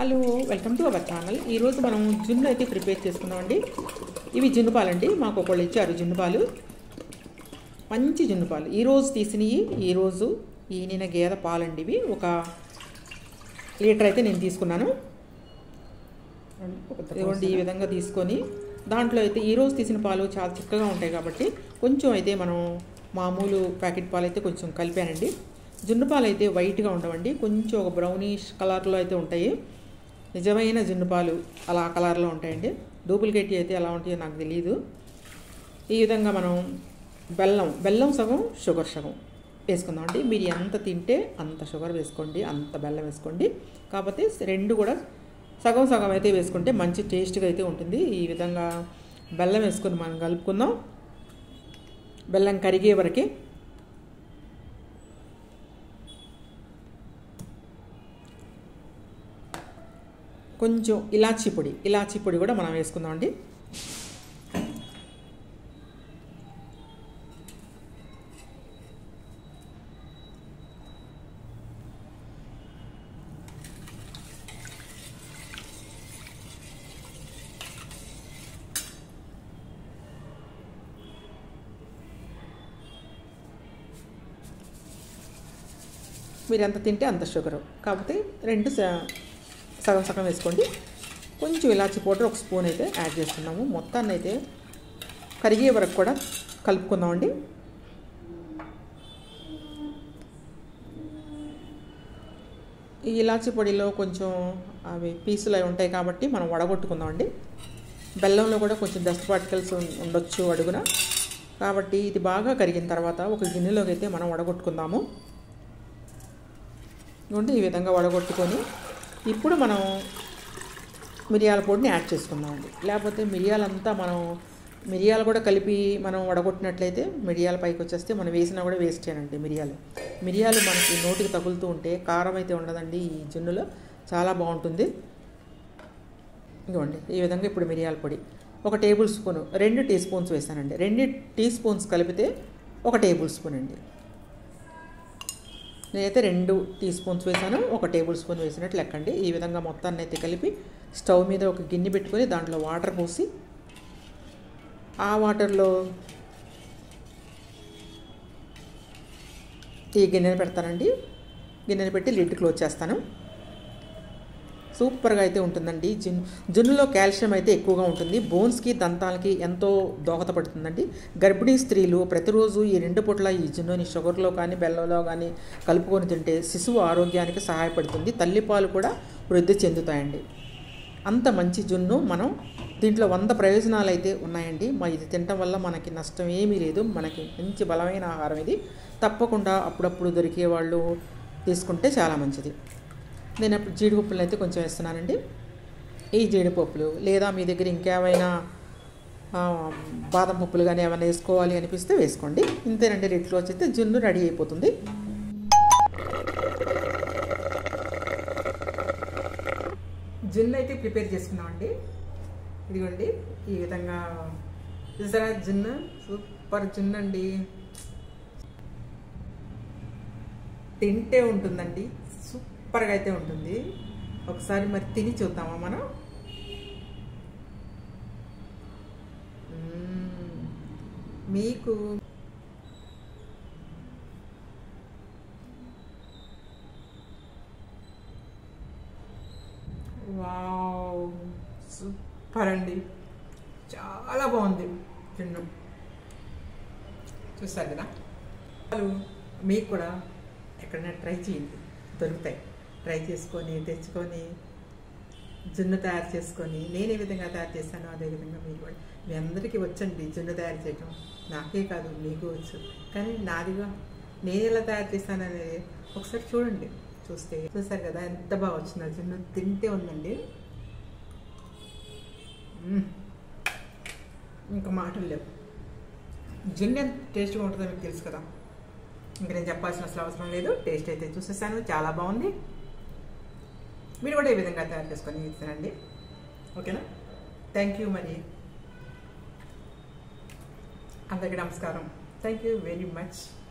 Hello welcome to our channel ఈరోజు మనం జున్ను అయితే ప్రిపేర్ చేసుకున్నామండి ఇవి జున్ను పాలండి మాకు ఒకళ్ళు ఇచ్చారు జున్ను పాలు మంచి జున్ను పాలు ఈరోజు తీసినవి ఈరోజు ఈనిన గేదె పాలండి ఇవి ఒక లీటర్ అయితే నేను తీసుకున్నాను ఇదిగోండి ఈ విధంగా తీసుకొని దాంట్లో అయితే ఈరోజు తీసిన పాలు చాలా చిక్కగా ఉంటాయి కాబట్టి కొంచెం అయితే మనం మామూలు ప్యాకెట్ పాలు అయితే కొంచెం కలిపానండి జున్ను పాలు అయితే వైట్గా ఉండవండి కొంచెం ఒక బ్రౌనిష్ కలర్లో అయితే ఉంటాయి నిజమైన జున్ను పాలు అలా కలర్లో ఉంటాయండి డూప్లికేట్ అయితే ఎలా ఉంటాయో నాకు తెలియదు ఈ విధంగా మనం బెల్లం బెల్లం సగం షుగర్ సగం వేసుకుందామండి మీరు ఎంత తింటే అంత షుగర్ వేసుకోండి అంత బెల్లం వేసుకోండి కాకపోతే రెండు కూడా సగం సగం అయితే వేసుకుంటే మంచి టేస్ట్గా అయితే ఉంటుంది ఈ విధంగా బెల్లం వేసుకొని మనం కలుపుకుందాం బెల్లం కరిగే వరకే కొంచెం ఇలాచీ పొడి ఇలాచీ పొడి కూడా మనం వేసుకుందామండి మీరు ఎంత తింటే అంత షుగరు కాకపోతే రెండు స- సగం సగం వేసుకోండి కొంచెం ఇలాచి పౌడర్ ఒక స్పూన్ అయితే యాడ్ చేస్తున్నాము మొత్తాన్ని అయితే కరిగే వరకు కూడా కలుపుకుందామండి ఈ ఇలాచి పొడిలో కొంచెం అవి పీసులు అవి ఉంటాయి కాబట్టి మనం వడగొట్టుకుందామండి బెల్లంలో కూడా కొంచెం డస్ట్ పార్టికల్స్ ఉం- ఉండొచ్చు అడుగున కాబట్టి ఇది బాగా కరిగిన తర్వాత ఒక గిన్నెలోకి అయితే మనం వడగొట్టుకుందాము ఇదిగోండి ఈ విధంగా వడగొట్టుకొని ఇప్పుడు మనం మిరియాల పొడిని యాడ్ చేసుకుందామండి లేకపోతే మిరియాలంతా మనం మిరియాలు కూడా కలిపి మనం వడగొట్టినట్లయితే మిరియాల పైకి వచ్చేస్తే మనం వేసినా కూడా వేస్ట్ చేయనండి మిరియాలు మిరియాలు మనకి నోటికి తగులుతూ ఉంటే కారం అయితే ఉండదండి ఈ జున్నులో చాలా బాగుంటుంది ఇదిగోండి ఈ విధంగా ఇప్పుడు మిరియాల పొడి ఒక టేబుల్ స్పూన్ రెండు టీ స్పూన్స్ వేసానండి రెండు టీ స్పూన్స్ కలిపితే ఒక టేబుల్ స్పూన్ అండి నేనైతే రెండు టీ స్పూన్స్ వేసాను ఒక టేబుల్ స్పూన్ వేసినట్టు లెక్కండి ఈ విధంగా మొత్తాన్ని అయితే కలిపి స్టవ్ మీద ఒక గిన్నె పెట్టుకొని దాంట్లో వాటర్ పోసి ఆ వాటర్లో ఈ గిన్నెని పెడతానండి గిన్నెని పెట్టి లిడ్ క్లోజ్ చేస్తాను సూపర్గా అయితే ఉంటుందండి జున్ను జున్నులో కాల్షియం అయితే ఎక్కువగా ఉంటుంది బోన్స్కి దంతాలకి ఎంతో దోహదపడుతుందండి గర్భిణీ స్త్రీలు ప్రతిరోజు ఈ రెండు పూట్ల ఈ జున్నుని షుగర్లో కానీ బెల్లంలో కానీ కలుపుకొని తింటే శిశువు ఆరోగ్యానికి సహాయపడుతుంది తల్లిపాలు కూడా వృద్ధి చెందుతాయండి అంత మంచి జున్ను మనం దీంట్లో వంద ప్రయోజనాలు అయితే ఉన్నాయండి మా ఇది తినటం వల్ల మనకి నష్టం ఏమీ లేదు మనకి మంచి బలమైన ఆహారం ఇది తప్పకుండా అప్పుడప్పుడు దొరికే వాళ్ళు తీసుకుంటే చాలా మంచిది నేను అప్పుడు జీడిపప్పులు అయితే కొంచెం వేస్తున్నానండి ఈ జీడిపప్పులు లేదా మీ దగ్గర ఇంకేమైనా ఆ, బాదం పప్పులు కానీ ఏమైనా వేసుకోవాలి అనిపిస్తే వేసుకోండి ఇంతేనండి రెట్లో వచ్చేస్తే జున్ను రెడీ అయిపోతుంది జున్ను అయితే ప్రిపేర్ చేసుకున్నామండి ఇదిగోండి ఈ విధంగా చూసారా జున్ను సూపర్ జున్ను అండి తింటే ఉంటుందండి సూపర్గా అయితే ఉంటుంది ఒకసారి మరి తిని చూద్దామా మనం మ్మ్. మీకు వావ్ సూపర్ అండి చాలా బాగుంది తిన్ను చూస్తారు కదా వాళ్ళు మీకు కూడా ఎక్కడైనా ట్రై చేయండి దొరుకుతాయి ట్రై చేసుకొని తెచ్చుకొని జున్ను తయారు చేసుకొని నేను ఏ విధంగా తయారు చేశానో అదే విధంగా మీరు కూడా మీ అందరికీ వచ్చండి జున్ను తయారు చేయటం నాకే కాదు మీకు వచ్చు కానీ నాదిగా నేను ఎలా తయారు చేశాననేది ఒకసారి చూడండి చూస్తే చూసారు కదా ఎంత బాగా వచ్చిందో జున్ను తింటే ఉందండి మ్మ్. ఇంకా మాటలు లేవు జున్ను ఎంత టేస్ట్గా ఉంటుందో మీకు తెలుసు కదా ఇంకా నేను చెప్పాల్సిన అసలు అవసరం లేదు టేస్ట్ అయితే చూసేసాను చాలా బాగుంది మీరు కూడా ఈ విధంగా తయారు చేసుకొని తినండి ఓకేనా థ్యాంక్ యూ మరి అందరికీ నమస్కారం థ్యాంక్ యూ వెరీ మచ్